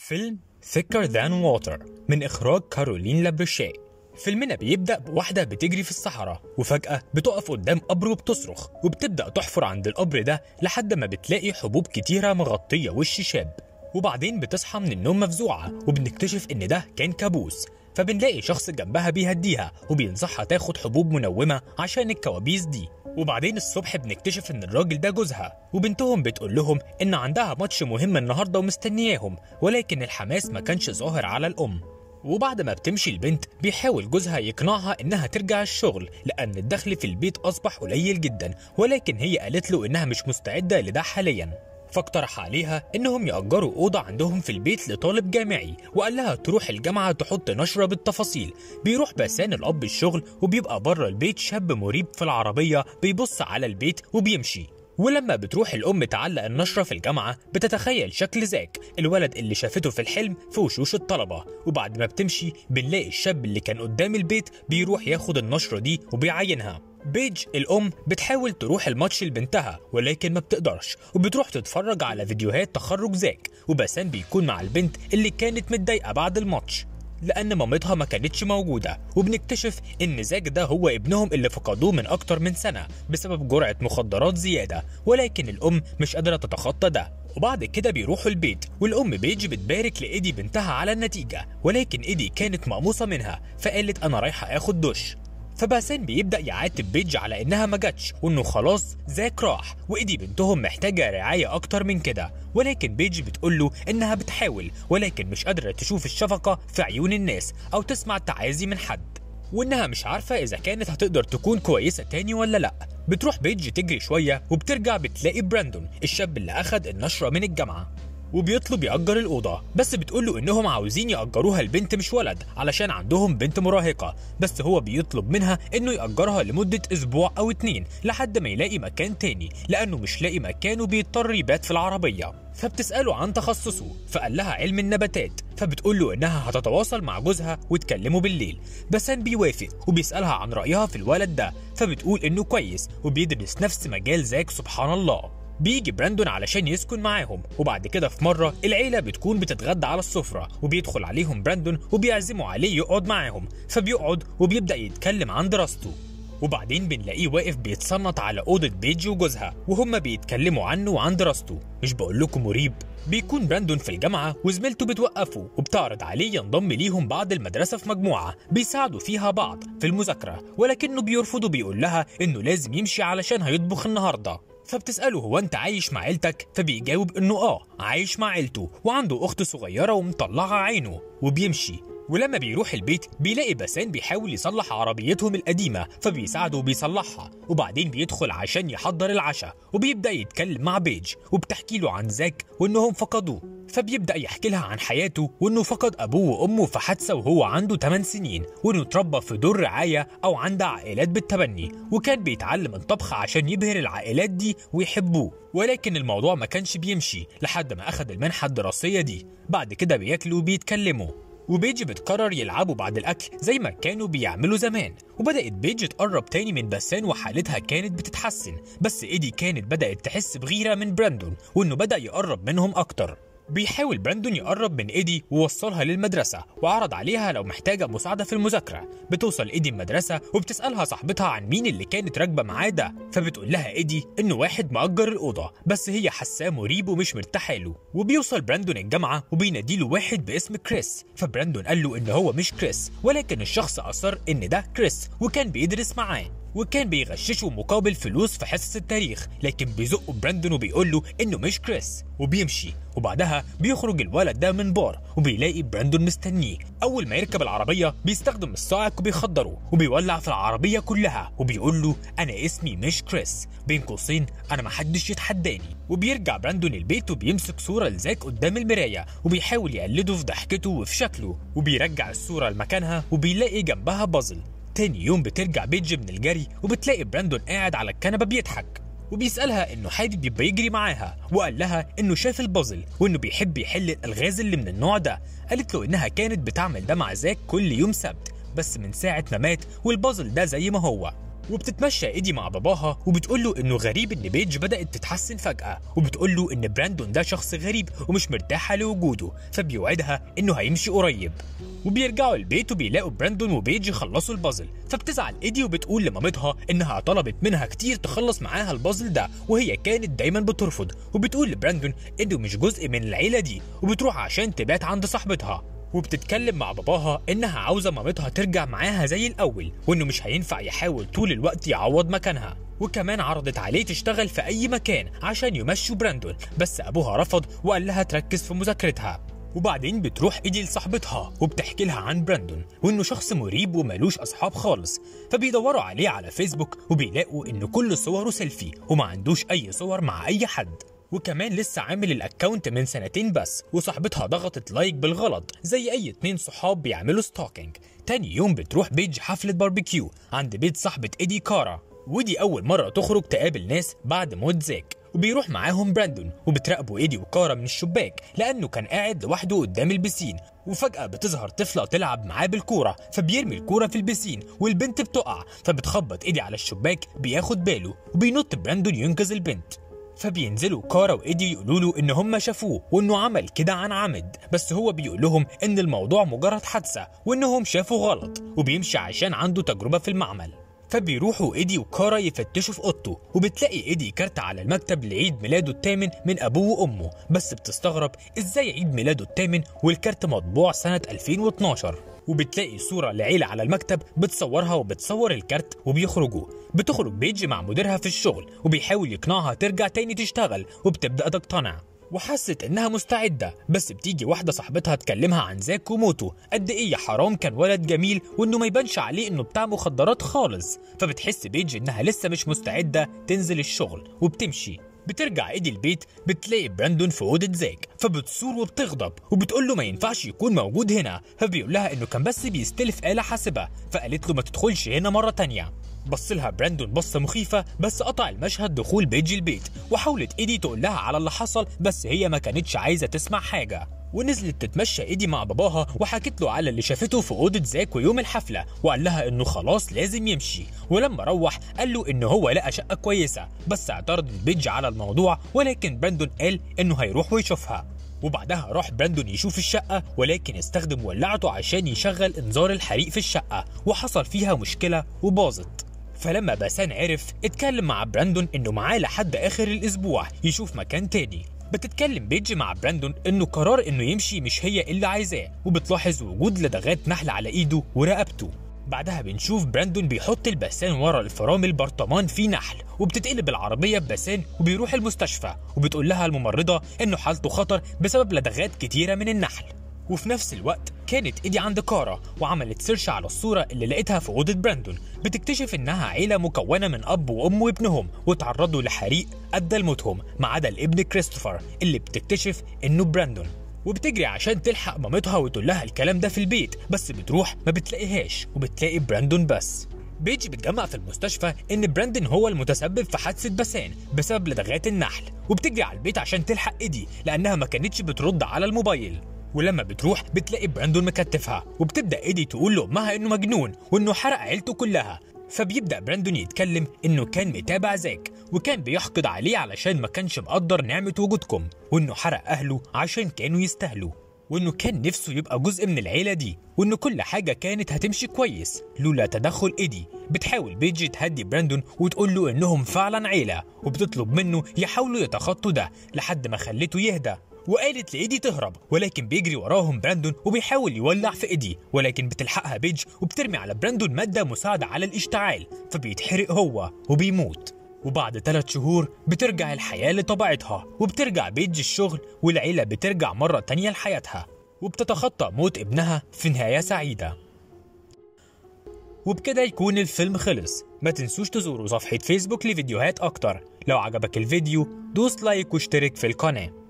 فيلم Thicker Than Water من إخراج كارولين لابرشيه فيلمنا بيبدأ بواحدة بتجري في الصحراء وفجأة بتقف قدام قبر وبتصرخ وبتبدأ تحفر عند القبر ده لحد ما بتلاقي حبوب كتيرة مغطية وش شاب وبعدين بتصحى من النوم مفزوعة وبنكتشف إن ده كان كابوس فبنلاقي شخص جنبها بيهديها وبينصحها تاخد حبوب منومة عشان الكوابيس دي وبعدين الصبح بنكتشف ان الراجل ده جوزها وبنتهم بتقول لهم ان عندها ماتش مهم النهارده ومستنياهم ولكن الحماس ما كانش ظاهر على الام وبعد ما بتمشي البنت بيحاول جوزها يقنعها انها ترجع الشغل لان الدخل في البيت اصبح قليل جدا ولكن هي قالت له انها مش مستعده لده حاليا فاقترح عليها انهم يأجروا أوضة عندهم في البيت لطالب جامعي وقال لها تروح الجامعة تحط نشرة بالتفاصيل بيروح بسان الأب الشغل وبيبقى بره البيت شاب مريب في العربية بيبص على البيت وبيمشي ولما بتروح الأم تعلق النشرة في الجامعة بتتخيل شكل زاك الولد اللي شافته في الحلم في وشوش الطلبة وبعد ما بتمشي بنلاقي الشاب اللي كان قدام البيت بيروح ياخد النشرة دي وبيعينها بيج الأم بتحاول تروح الماتش لبنتها ولكن ما بتقدرش وبتروح تتفرج على فيديوهات تخرج زاك وبسان بيكون مع البنت اللي كانت متضايقة بعد الماتش لأن مامتها ما كانتش موجودة وبنكتشف إن زاك ده هو ابنهم اللي فقدوه من أكتر من سنة بسبب جرعة مخدرات زيادة ولكن الأم مش قادرة تتخطى ده وبعد كده بيروحوا البيت والأم بيج بتبارك لإيدي بنتها على النتيجة ولكن إيدي كانت مقموصة منها فقالت أنا رايحة آخد دش فباسان بيبدا يعاتب بيج على انها ما جاتش وانه خلاص زاك راح وايدي بنتهم محتاجه رعايه اكتر من كده ولكن بيج بتقول له انها بتحاول ولكن مش قادره تشوف الشفقه في عيون الناس او تسمع تعازي من حد وانها مش عارفه اذا كانت هتقدر تكون كويسه تاني ولا لا بتروح بيج تجري شويه وبترجع بتلاقي براندون الشاب اللي اخد النشره من الجامعه وبيطلب يأجر الأوضة بس بتقول له إنهم عاوزين يأجروها البنت مش ولد علشان عندهم بنت مراهقة بس هو بيطلب منها إنه يأجرها لمدة أسبوع أو اتنين لحد ما يلاقي مكان تاني لأنه مش لاقي مكان وبيضطر يبات في العربية فبتسأله عن تخصصه فقال لها علم النباتات فبتقول له إنها هتتواصل مع جوزها وتكلمه بالليل بسان بيوافق وبيسألها عن رأيها في الولد ده فبتقول إنه كويس وبيدرس نفس مجال زاك سبحان الله بيجي براندون علشان يسكن معاهم وبعد كده في مرة العيلة بتكون بتتغدى على السفرة وبيدخل عليهم براندون وبيعزموا عليه يقعد معاهم فبيقعد وبيبدأ يتكلم عن دراسته وبعدين بنلاقيه واقف بيتصنت على أوضة بيجي وجوزها وهما بيتكلموا عنه وعن دراسته مش بقول لكم مريب بيكون براندون في الجامعة وزميلته بتوقفه وبتعرض عليه ينضم ليهم بعد المدرسة في مجموعة بيساعدوا فيها بعض في المذاكرة ولكنه بيرفض وبيقول لها إنه لازم يمشي علشان هيطبخ النهاردة فبتسأله هو أنت عايش مع عيلتك؟ فبيجاوب إنه آه عايش مع عيلته وعنده أخت صغيرة ومطلعة عينه وبيمشي ولما بيروح البيت بيلاقي بسان بيحاول يصلح عربيتهم القديمة فبيساعده وبيصلحها وبعدين بيدخل عشان يحضر العشاء وبيبدأ يتكلم مع بيج وبتحكي له عن زاك وإنهم فقدوه فبيبدأ يحكي لها عن حياته وإنه فقد أبوه وأمه في حادثة وهو عنده 8 سنين وإنه اتربى في دور رعاية أو عند عائلات بالتبني وكان بيتعلم الطبخ عشان يبهر العائلات دي ويحبوه ولكن الموضوع ما كانش بيمشي لحد ما أخد المنحة الدراسية دي بعد كده بياكلوا وبيتكلموا وبيجي بتقرر يلعبوا بعد الأكل زي ما كانوا بيعملوا زمان وبدأت بيجي تقرب تاني من بسان وحالتها كانت بتتحسن بس إيدي كانت بدأت تحس بغيرة من براندون وإنه بدأ يقرب منهم أكتر بيحاول براندون يقرب من ايدي ووصلها للمدرسة وعرض عليها لو محتاجة مساعدة في المذاكرة بتوصل ايدي المدرسة وبتسألها صاحبتها عن مين اللي كانت راكبة معاه ده فبتقول لها ايدي انه واحد مأجر الأوضة بس هي حاساه مريب ومش مرتاحة له وبيوصل براندون الجامعة وبيناديله واحد باسم كريس فبراندون قال له ان هو مش كريس ولكن الشخص أصر ان ده كريس وكان بيدرس معاه وكان بيغششه مقابل فلوس في حصص التاريخ لكن بيزقه براندون وبيقول له انه مش كريس وبيمشي وبعدها بيخرج الولد ده من بار وبيلاقي براندون مستنيه اول ما يركب العربيه بيستخدم الصاعق وبيخدره وبيولع في العربيه كلها وبيقول له انا اسمي مش كريس بين قوسين انا محدش يتحداني وبيرجع براندون البيت وبيمسك صوره لزاك قدام المرايه وبيحاول يقلده في ضحكته وفي شكله وبيرجع الصوره لمكانها وبيلاقي جنبها بازل تاني يوم بترجع بيج من الجري وبتلاقي براندون قاعد على الكنبة بيضحك وبيسألها إنه حابب يبقى يجري معاها وقال لها إنه شاف البازل وإنه بيحب يحل الألغاز اللي من النوع ده قالت له إنها كانت بتعمل ده مع زاك كل يوم سبت بس من ساعة ما مات والبازل ده زي ما هو وبتتمشى ايدي مع باباها وبتقول له انه غريب ان بيج بدات تتحسن فجاه وبتقول له ان براندون ده شخص غريب ومش مرتاحه لوجوده فبيوعدها انه هيمشي قريب وبيرجعوا البيت وبيلاقوا براندون وبيج خلصوا البازل فبتزعل ايدي وبتقول لمامتها انها طلبت منها كتير تخلص معاها البازل ده وهي كانت دايما بترفض وبتقول لبراندون انه مش جزء من العيله دي وبتروح عشان تبات عند صاحبتها وبتتكلم مع باباها انها عاوزه مامتها ترجع معاها زي الاول وانه مش هينفع يحاول طول الوقت يعوض مكانها وكمان عرضت عليه تشتغل في اي مكان عشان يمشوا براندون بس ابوها رفض وقال لها تركز في مذاكرتها وبعدين بتروح ايدي لصاحبتها وبتحكي لها عن براندون وانه شخص مريب ومالوش اصحاب خالص فبيدوروا عليه على فيسبوك وبيلاقوا ان كل صوره سيلفي وما عندوش اي صور مع اي حد وكمان لسه عامل الاكونت من سنتين بس وصاحبتها ضغطت لايك بالغلط زي اي اتنين صحاب بيعملوا ستوكينج تاني يوم بتروح بيج حفلة باربيكيو عند بيت صاحبة ايدي كارا ودي اول مرة تخرج تقابل ناس بعد موت زاك وبيروح معاهم براندون وبتراقبوا ايدي وكارا من الشباك لانه كان قاعد لوحده قدام البسين وفجأة بتظهر طفلة تلعب معاه بالكورة فبيرمي الكورة في البسين والبنت بتقع فبتخبط ايدي على الشباك بياخد باله وبينط براندون ينقذ البنت فبينزلوا كارا وايدي يقولوا له ان هم شافوه وانه عمل كده عن عمد بس هو بيقول لهم ان الموضوع مجرد حادثه وانهم شافوا غلط وبيمشي عشان عنده تجربه في المعمل فبيروحوا ايدي وكارا يفتشوا في اوضته وبتلاقي ايدي كارت على المكتب لعيد ميلاده الثامن من ابوه وامه بس بتستغرب ازاي عيد ميلاده الثامن والكارت مطبوع سنه 2012 وبتلاقي صورة لعيلة على المكتب بتصورها وبتصور الكارت وبيخرجوا بتخرج بيج مع مديرها في الشغل وبيحاول يقنعها ترجع تاني تشتغل وبتبدأ تقتنع وحست انها مستعدة بس بتيجي واحدة صاحبتها تكلمها عن زاك وموته قد ايه يا حرام كان ولد جميل وانه ما يبانش عليه انه بتاع مخدرات خالص فبتحس بيج انها لسه مش مستعدة تنزل الشغل وبتمشي بترجع ايدي البيت بتلاقي براندون في اوضه زاك فبتصور وبتغضب وبتقول له ما ينفعش يكون موجود هنا فبيقول لها انه كان بس بيستلف آلة حاسبة فقالت له ما تدخلش هنا مرة تانية بص لها براندون بصة مخيفة بس قطع المشهد دخول بيجي البيت وحاولت ايدي تقول لها على اللي حصل بس هي ما كانتش عايزة تسمع حاجة ونزلت تتمشى ايدي مع باباها وحكت له على اللي شافته في اوضه زاك ويوم الحفله وقال لها انه خلاص لازم يمشي ولما روح قال له انه هو لقى شقه كويسه بس اعترض البيج على الموضوع ولكن براندون قال انه هيروح ويشوفها وبعدها راح براندون يشوف الشقة ولكن استخدم ولعته عشان يشغل انذار الحريق في الشقة وحصل فيها مشكلة وباظت فلما باسان عرف اتكلم مع براندون انه معاه لحد اخر الاسبوع يشوف مكان تاني بتتكلم بيج مع براندون انه قرار انه يمشي مش هي اللي عايزاه وبتلاحظ وجود لدغات نحل على ايده ورقبته بعدها بنشوف براندون بيحط الباسان ورا الفرامل برطمان فيه نحل وبتتقلب العربية بباسان وبيروح المستشفى وبتقول لها الممرضة انه حالته خطر بسبب لدغات كتيرة من النحل وفي نفس الوقت كانت ايدي عند كارا وعملت سيرش على الصورة اللي لقيتها في أوضة براندون بتكتشف إنها عيلة مكونة من أب وأم وابنهم وتعرضوا لحريق أدى لموتهم ما عدا الابن كريستوفر اللي بتكتشف إنه براندون وبتجري عشان تلحق مامتها وتقول لها الكلام ده في البيت بس بتروح ما بتلاقيهاش وبتلاقي براندون بس بيج بتجمع في المستشفى ان براندون هو المتسبب في حادثه باسان بسبب لدغات النحل وبتجري على البيت عشان تلحق ايدي لانها ما كانتش بترد على الموبايل ولما بتروح بتلاقي براندون مكتفها وبتبدا ايدي تقول لامها انه مجنون وانه حرق عيلته كلها فبيبدا براندون يتكلم انه كان متابع زاك وكان بيحقد عليه علشان ما كانش مقدر نعمه وجودكم وانه حرق اهله عشان كانوا يستاهلوا وانه كان نفسه يبقى جزء من العيله دي وان كل حاجه كانت هتمشي كويس لولا تدخل ايدي بتحاول بيجي تهدي براندون وتقول له انهم فعلا عيله وبتطلب منه يحاولوا يتخطوا ده لحد ما خلته يهدى وقالت لإيدي تهرب ولكن بيجري وراهم براندون وبيحاول يولع في إيدي ولكن بتلحقها بيج وبترمي على براندون مادة مساعدة على الاشتعال فبيتحرق هو وبيموت وبعد ثلاث شهور بترجع الحياة لطبيعتها وبترجع بيج الشغل والعيلة بترجع مرة تانية لحياتها وبتتخطى موت ابنها في نهاية سعيدة وبكده يكون الفيلم خلص ما تنسوش تزوروا صفحة فيسبوك لفيديوهات أكتر لو عجبك الفيديو دوس لايك واشترك في القناة